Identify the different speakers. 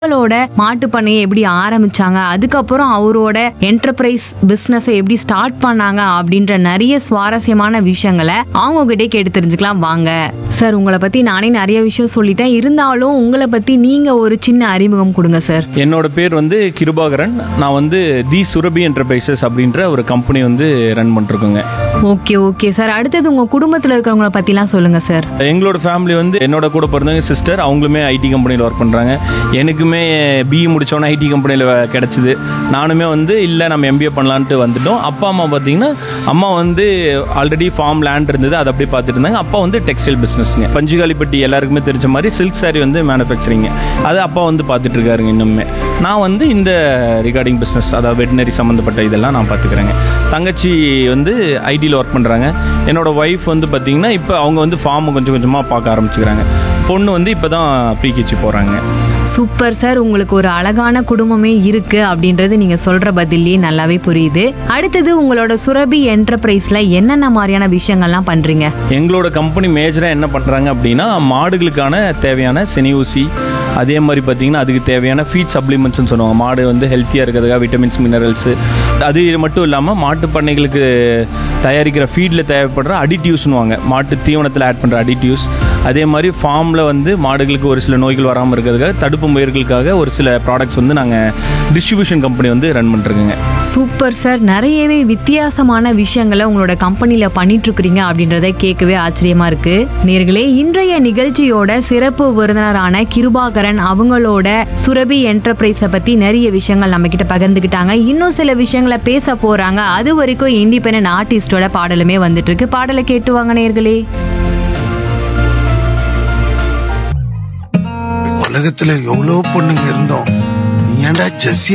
Speaker 1: அவங்களோட மாட்டு பண்ணையை எப்படி ஆரம்பிச்சாங்க அதுக்கப்புறம் அவரோட என்டர்பிரைஸ் பிசினஸை எப்படி ஸ்டார்ட் பண்ணாங்க அப்படின்ற நிறைய சுவாரஸ்யமான விஷயங்களை அவங்க கிட்டே கேட்டு தெரிஞ்சுக்கலாம் வாங்க சார் உங்களை பத்தி நானே நிறைய விஷயம் சொல்லிட்டேன் இருந்தாலும் உங்களை பத்தி நீங்க ஒரு சின்ன அறிமுகம் கொடுங்க சார்
Speaker 2: என்னோட பேர் வந்து கிருபாகரன் நான் வந்து தி சுரபி என்டர்பிரைசஸ் அப்படின்ற ஒரு கம்பெனி வந்து ரன் பண்ணிருக்கோங்க
Speaker 1: ஓகே ஓகே சார் அடுத்தது உங்க குடும்பத்துல இருக்கிறவங்கள பத்திலாம் சொல்லுங்க சார்
Speaker 2: எங்களோட ஃபேமிலி வந்து என்னோட கூட பிறந்தவங்க சிஸ்டர் அவங்களுமே ஐடி கம்பெனியில் ஒர்க் பண்ணுறாங்க எனக்குமே பிஇ முடிச்சோன்னே ஐடி கம்பெனியில் கிடச்சிது நானுமே வந்து இல்லை நம்ம எம்பிஏ பண்ணலான்ட்டு வந்துட்டோம் அப்பா அம்மா பார்த்தீங்கன்னா அம்மா வந்து ஆல்ரெடி ஃபார்ம் லேண்ட் இருந்தது அதை அப்படியே பார்த்துட்டு இருந்தாங்க அப்பா வந்து டெக்ஸ்டைல் பிஸ்னஸ்ங்க பஞ்சுகாலிப்பட்டி எல்லாருக்குமே தெரிஞ்ச மாதிரி சில்க் saree வந்து மேனுஃபேக்சரிங்க அது அப்பா வந்து பார்த்துட்டு இருக்காருங்க இன்னுமே நான் வந்து இந்த ரிகார்டிங் பிஸ்னஸ் அதாவது வெட்டினரி சம்மந்தப்பட்ட இதெல்லாம் நான் பார்த்துக்கிறேங்க தங்கச்சி வந்து ஐடியில் ஒர்க் பண்ணுறாங்க என்னோட ஒய்ஃப் வந்து பார்த்தீங்கன்னா இப்போ அவங்க வந்து ஃபார்ம் கொஞ்சம் கொஞ்சமாக பார்க்க ஆரம்பிச்சுக்கிறாங்க பொண்ணு வந்து இப்போ தான் ப்ரீகேச்சி போகிறாங்க
Speaker 1: சூப்பர் சார் உங்களுக்கு ஒரு அழகான குடும்பமே இருக்கு அப்படின்றது நீங்க சொல்ற பதிலே நல்லாவே புரியுது அடுத்தது உங்களோட சுரபி என்டர்பிரைஸ்ல என்னென்ன மாதிரியான விஷயங்கள்லாம் பண்றீங்க
Speaker 2: எங்களோட கம்பெனி மேஜராக என்ன பண்ணுறாங்க அப்படின்னா மாடுகளுக்கான தேவையான செனி ஊசி அதே மாதிரி பார்த்தீங்கன்னா அதுக்கு தேவையான ஃபீட் சப்ளிமெண்ட்ஸ்னு சொல்லுவாங்க மாடு வந்து ஹெல்த்தியாக இருக்கிறதுக்காக விட்டமின்ஸ் மினரல்ஸு அது மட்டும் இல்லாமல் மாட்டு பண்ணைகளுக்கு தயாரிக்கிற ஃபீடில் தேவைப்படுற அடிட்டிவ்ஸ்னுவாங்க மாட்டு தீவனத்தில் ஆட் பண்ணுற அடிட்டிவ்ஸ் அதே மாதிரி ஃபார்மில் வந்து மாடுகளுக்கு ஒரு சில நோய்கள் வராமல் இருக்கிறதுக்காக தடுப்பு முயற்களுக்காக ஒரு சில ப்ராடக்ட்ஸ் வந்து நாங்கள் டிஸ்ட்ரிபியூஷன் கம்பெனி வந்து ரன் பண்ணிருக்கோங்க
Speaker 1: சூப்பர் சார் நிறையவே வித்தியாசமான விஷயங்களை உங்களோட கம்பெனில பண்ணிட்டு இருக்கிறீங்க அப்படின்றத கேட்கவே ஆச்சரியமா இருக்கு நேர்களே இன்றைய நிகழ்ச்சியோட சிறப்பு விருந்தினரான கிருபாகரன் அவங்களோட சுரபி என்டர்பிரைஸை பத்தி நிறைய விஷயங்கள் நம்ம கிட்ட பகிர்ந்துக்கிட்டாங்க இன்னும் சில விஷயங்களை பேச போறாங்க அது வரைக்கும் இண்டிபெண்டன்ட் ஆர்டிஸ்டோட பாடலுமே வந்துட்டு இருக்கு பாடலை கேட்டு வாங்க நேர்களே
Speaker 3: உலகத்துல எவ்வளவு பொண்ணுங்க இருந்தோம் நீ ஏன்டா ஜெஸ்ஸி